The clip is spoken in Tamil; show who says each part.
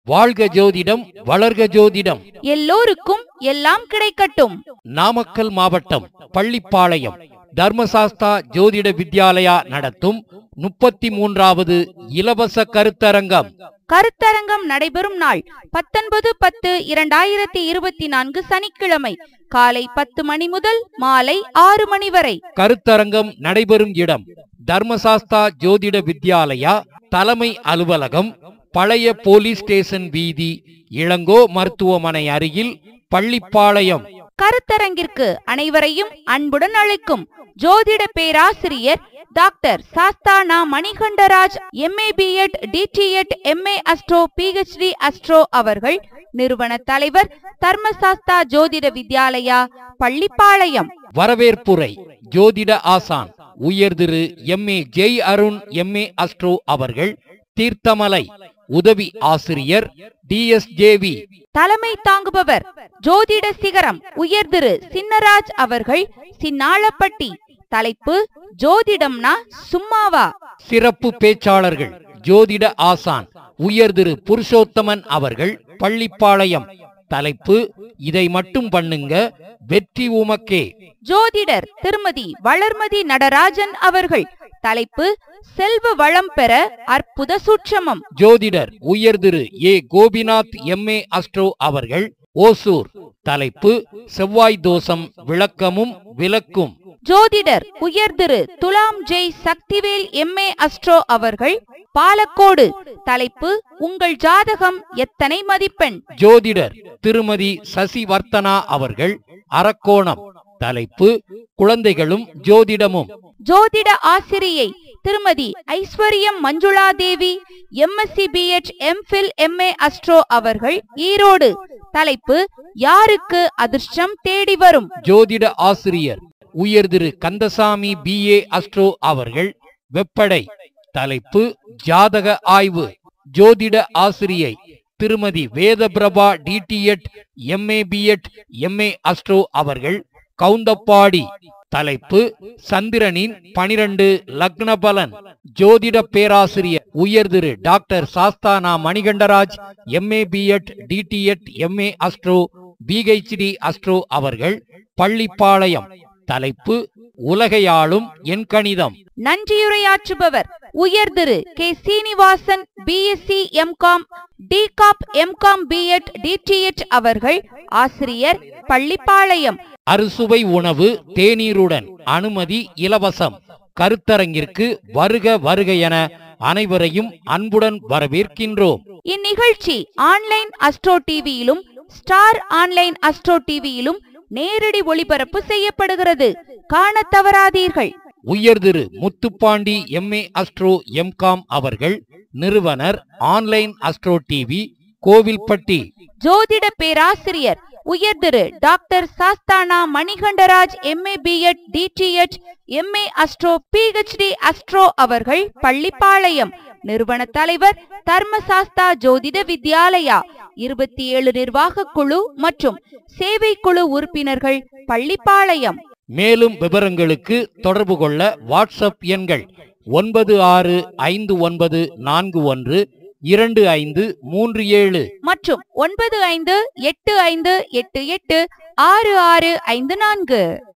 Speaker 1: வாழ்க ஜோதிடம் வளர்க ஜோதிடம்
Speaker 2: எல்லோருக்கும் எல்லாம் கிடைக்கட்டும்
Speaker 1: நாமக்கல் மாவட்டம் பள்ளிப்பாளையம் தர்மசாஸ்தா ஜோதிட வித்யாலயா நடத்தும் முப்பத்தி மூன்றாவது இலவச கருத்தரங்கம்
Speaker 2: கருத்தரங்கம் நடைபெறும் நாள் பத்தொன்பது பத்து இரண்டாயிரத்தி இருபத்தி நான்கு சனிக்கிழமை காலை பத்து மணி முதல் மாலை ஆறு மணி வரை
Speaker 1: கருத்தரங்கம் நடைபெறும் இடம் தர்மசாஸ்தா ஜோதிட வித்யாலயா தலைமை அலுவலகம் பழைய போலீஸ் ஸ்டேஷன் வீதி இளங்கோ மருத்துவமனை அருகில் பள்ளிப்பாளையம்
Speaker 2: கருத்தரங்கிற்கு அனைவரையும் அன்புடன் அழைக்கும் ஜோதிட பேராசிரியர் doctor Sasthana Manikandaraj MA BEd DTEd MA astro PhD astro அவர்கள் நிறுவன தலைவர் தர்மசாஸ்தா ஜோதிட வித்யாலயா பள்ளிப்பாளையம்
Speaker 1: வரவேற்புரை ஜோதிட ஆசான் உயர்திரு M A Jai Arun M A astro அவர்கள் தீர்த்தமலை உதவி ஆசிரியர் டிஎஸ்ஜேவி
Speaker 2: தலைமை தாங்குபவர் ஜோதிட சிகரம் உயர்திரு சின்னராஜ் அவர்கள் சின்னாளப்பட்டி தலைப்பு ஜோதிடம்னா சும்மாவா
Speaker 1: சிறப்பு பேச்சாளர்கள் ஜோதிட ஆசான் உயர்திரு புருஷோத்தமன் அவர்கள் பள்ளிப்பாளையம் தலைப்பு இதை மட்டும் பண்ணுங்க வெற்றி உமக்கே
Speaker 2: ஜோதிடர் திருமதி வளர்மதி நடராஜன் அவர்கள் தலைப்பு செல்வ வளம் பெற அற்புத சூட்சமம்
Speaker 1: ஜோதிடர் உயர்திரு A Gopinath M A astro அவர்கள் ஓசூர் தலைப்பு செவ்வாய் தோஷம் விளக்கமும் விளக்கும்
Speaker 2: ஜோதிடர் உயர்திரு துலாம் ஜெய் சக்திவேல் எம்ஏ அஸ்ட்ரோ அவர்கள் பாலக்கோடு தலைப்பு உங்கள் ஜாதகம் எத்தனை மதிப்பெண்
Speaker 1: ஜோதிடர் திருமதி சசிவர்த்தனா அவர்கள் அரக்கோணம் தலைப்பு குழந்தைகளும் ஜோதிடமும்
Speaker 2: ஜோதிட ஆசிரியை திருமதி Aishwaryam Manjula Devi MSc PH MPhil MA astro அவர்கள் ஈரோடு தலைப்பு யாருக்கு அதிர்ஷ்டம் தேடி வரும்
Speaker 1: ஜோதிட ஆசிரியர் உயர்திரு கந்தசாமி பி ஏ அஸ்ட்ரோ அவர்கள் வெப்படை தலைப்பு ஜாதக ஆய்வு ஜோதிட ஆசிரியை திருமதி Vedaprabha DTEd MA BEd MA astro அவர்கள் கவுந்தப்பாடி தலைப்பு சந்திரனின் பனிரெண்டு லக்ன பலன் ஜோதிட பேராசிரியர் உயர்திரு doctor Sasthana Manikandaraj MA BEd DTEd MA astro PhD astro அவர்கள் பள்ளிப்பாளையம் தலைப்பு உலகையாளும் என் கணிதம்
Speaker 2: நன்றியுரையாற்றுபவர் உயர்திரு K Srinivasan BSc MCom DCoop MCom BEd DTH அவர்கள் ஆசிரியர் பள்ளிப்பாளையம்
Speaker 1: அறுசுவை உணவு தேநீருடன் அனுமதி இலவசம் கருத்தரங்கிற்கு வருக வருக என அனைவரையும் அன்புடன் வரவேற்கின்றோம்
Speaker 2: இந்நிகழ்ச்சி ஆன்லைன் அஸ்ட்ரோ டிவியிலும் ஸ்டார் ஆன்லைன் அஸ்ட்ரோ டிவியிலும் நேரடி ஒளிபரப்பு செய்யப்படுகிறது காணத் தவறாதீர்கள்
Speaker 1: உயர்திரு முத்துப்பாண்டி எம்ஏ அஸ்ட்ரோ எம்காம் அவர்கள் நிறுவனர் ஆன்லைன் அஸ்ட்ரோ டிவி கோவில்பட்டி
Speaker 2: ஜோதிட பேராசிரியர் உயர்திரு doctor Sasthana Manikandaraj MA BEd DTH MA astro PhD astro அவர்கள் பள்ளிப்பாளையம் நிறுவன தலைவர் தர்மசாஸ்தா ஜோதிட வித்யாலயா இருபத்தி ஏழு நிர்வாக குழு மற்றும் சேவை குழு உறுப்பினர்கள் பள்ளிப்பாளையம்
Speaker 1: மேலும் விவரங்களுக்கு தொடர்பு கொள்ள வாட்ஸ்அப் எண்கள் ஒன்பது ஆறு ஐந்து ஒன்பது நான்கு ஒன்று இரண்டு ஐந்து மூன்று ஏழு
Speaker 2: மற்றும் ஒன்பது ஐந்து எட்டு ஐந்து எட்டு எட்டு ஆறு ஆறு ஐந்து நான்கு